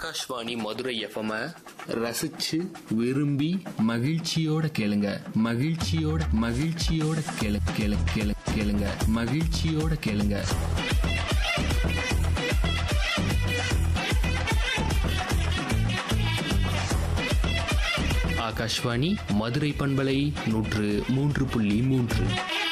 Akashvani Madurai FM ரசிச்சு விரும்பி மகிழ்ச்சியோட கேளுங்க மகிழ்ச்சியோட மகிழ்ச்சியோட கேளு கேளு கேளு கேளுங்க மகிழ்ச்சியோட கேளுங்க ஆகாஷ்வாணி மதுரை பண்பலை நூற்று மூன்று புள்ளி மூன்று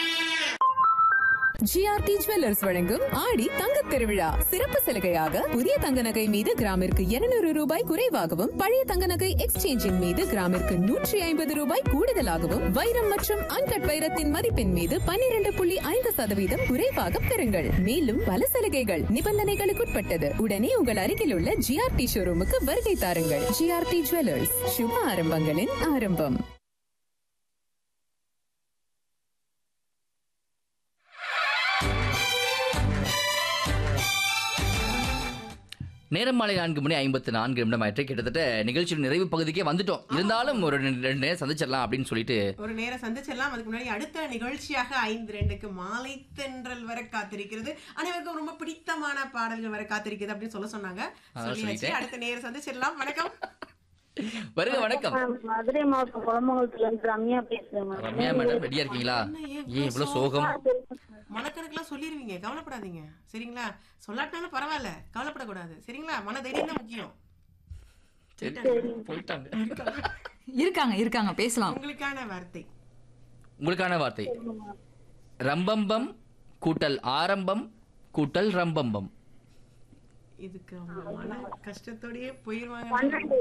ஜிஆர்டி ஜுவல்லர்ஸ் வழங்கும் ஆடி தங்கத் திருவிழா சிறப்பு சலுகையாக புதிய தங்க நகை மீது கிராமிற்கு 200 ரூபாய் குறைவாகவும் பழைய தங்க நகை எக்ஸ்சேஞ்சின் மீது கிராமிற்கு நூற்றி ஐம்பது ரூபாய் கூடுதலாகவும் வைரம் மற்றும் அன்கட் வைரத்தின் மதிப்பின் மீது 12.5% புள்ளி ஐந்து சதவீதம் குறைவாக பெறுங்கள் மேலும் பல சலுகைகள் நிபந்தனைகளுக்குட்பட்டது உடனே உங்கள் அருகில் உள்ள ஜிஆர்டி ஷோரூமுக்கு வருகை தாருங்கள் ஜிஆர்டி ஜுவல்லர்ஸ் சுப ஆரம்பங்களின் ஆரம்பம் நேரம் மாலை நான்கு மணி ஐம்பத்து நான்கு நிமிடம் ஆயிற்று கிட்டத்தட்ட நிகழ்ச்சியின் நிறைவு பகுதிக்கே வந்துட்டோம் இருந்தாலும் ஒரு ரெண்டு ரெண்டு நேரம் சந்திச்சிடலாம் அப்படின்னு சொல்லிட்டு ஒரு நேரம் சந்திச்சிடலாம் அதுக்கு முன்னாடி அடுத்த நிகழ்ச்சியாக ஐந்து ரெண்டுக்கு மாலை தென்றல் வர காத்திருக்கிறது அனைவருக்கும் ரொம்ப பிடித்தமான பாடல்கள் வர காத்திருக்கிறது அப்படின்னு சொல்ல சொன்னாங்க அதான் சொல்லியாச்சு சொல்லிட்டேன். அடுத்த நேரம் சந்திச்சிடலாம் வணக்கம் வருக வணக்கம் மதுரை மாவட்டம் குளமங்கலத்துல இருந்து ரம்யா பேசுறேன் மேம். ரம்யா மேடம் ரெடியா இருக்கீங்களா ஏன் இவ்வளவு சோகம் மனக்கணக்கெல்லாம் சொல்லிருவீங்க கவலைப்படாதீங்க சரிங்களா சொல்லாட்டினாலும் பரவாயில்ல கவலைப்படக்கூடாது சரிங்களா மன தைரியம் தான் முக்கியம் சரி, போயிட்டாங்க இருக்காங்க இருக்காங்க பேசலாம் உங்களுக்கான வார்த்தை உங்களுக்கான வார்த்தை ரம்பம்பம் கூட்டல் ஆரம்பம் கூட்டல் ரம்பம்பம் இதுக்கு அவங்க மன கஷ்டத்தோடயே போயிருவாங்க பன்னெண்டு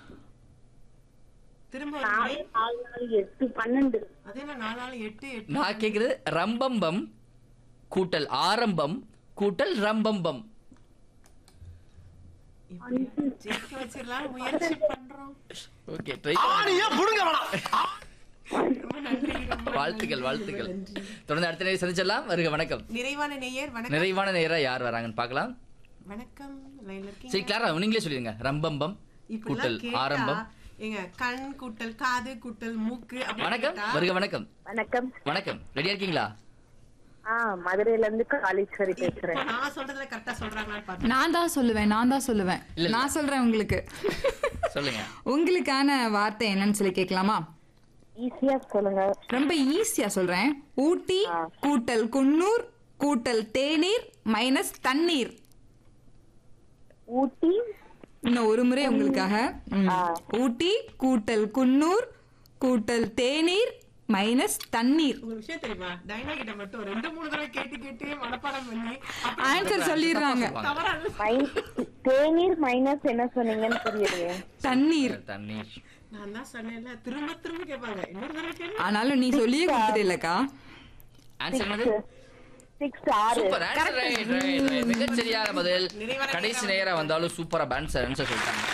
திரும்ப ஒரு நாலு முறை. நாலு நாலு எட்டு பன்னெண்டு அதே என்ன நாலு நாலு எட்டு எட்டு நான் கேக்குறது ரம்பம்பம் கூட்டல் ஆரம்பம் கூட்டல் ரம்பம்பம் இப்படி ஜெயிக்க வச்சிடலாம் முயற்சி பண்றோம் ஓகே ட்ரை ரொம்ப நன்றி ரொம்ப வாழ்த்துக்கள் நன்றி, வாழ்த்துக்கள் ரொம்ப நன்றி. தொடர்ந்து அடுத்த நேரம் சந்திச்சிடலாம் வருக வணக்கம் நிறைவான நேயர் வணக்கம் நிறைவான நேரம் யார் வராங்கன்னு பார்க்கலாம் வணக்கம் லைன்ல இருக்கீங்க சரி கிளாரா நீங்களே சொல்லிடுங்க ரம்பம்பம் கூட்டல் இப்படிலாம் கேட்டா ஆரம்பம் எங்க கண் கூட்டல் காது கூட்டல் மூக்கு அப்படி வணக்கம் கேட்டா, வருக வணக்கம் வணக்கம் வணக்கம் ரெடியா இருக்கீங்களா ஆ மதுரையில இருந்து காளீஸ்வரி பேசுறேன் இப்ப நான் சொல்றதுல கரெக்டா சொல்றாங்களான்னு பாத்து நான் தான் சொல்லுவேன் நான் தான் சொல்லுவேன் இல்ல, இல்ல. நான் சொல்றேன் உங்களுக்கு சொல்லுங்க உங்களுக்கான வார்த்தை என்னன்னு சொல்லி கேட்கலாமா ஈஸியா சொல்லுங்க ரொம்ப ஈஸியா சொல்றேன் ஊட்டி கூட்டல் குன்னூர் கூட்டல் தேநீர் மைனஸ் தண்ணீர் ஊட்டி இன்னும் ஒரு முறை உங்களுக்காக ம். ஊட்டி கூட்டல் குன்னூர் கூட்டல் தேநீர் மைனஸ் தண்ணீர் ஒரு விஷயம் தெரியுமா டைனா கிட்ட மட்டும் ரெண்டு மூணு தடவை கேட்டு கேட்டு மனப்பாடம் பண்ணி அப்படி ஆன்சர் சொல்லிடுறாங்க தவறா மைன் தேநீர் மைனஸ் என்ன சொன்னீங்கன்னு புரியலையே தண்ணீர் தண்ணீர் நான் தான் சொன்னேன்ல திரும்ப திரும்ப கேட்பாங்க இன்னொரு தடவை கேளு ஆனாலும் நீ சொல்லியே கொடுத்துட்டேலக்கா ஆன்சர் என்னது சிக்ஸ் ஆறு சூப்பர் ஆன்சர் ரைட் ரைட் மிகச்சரியான பதில் நிறைவான கடைசி நேரம் நேரம் வந்தாலும் சூப்பரா ஆன்சர் ஆன்சர் சொல்லிட்டாங்க